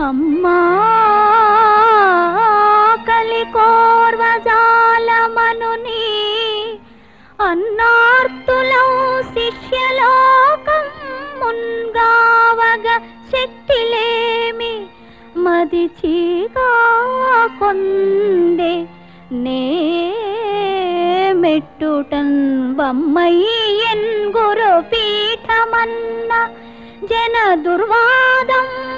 అమ్మా కలికోర్వజాలమనుని అన్నార్తులం శిష్యలోకం మున్గావగ శక్తిలేమి మదిచిగా కొందే నే మెట్టుటన్ వమ్మయ్యన్ గురు పీఠమన్న జన దుర్వాదం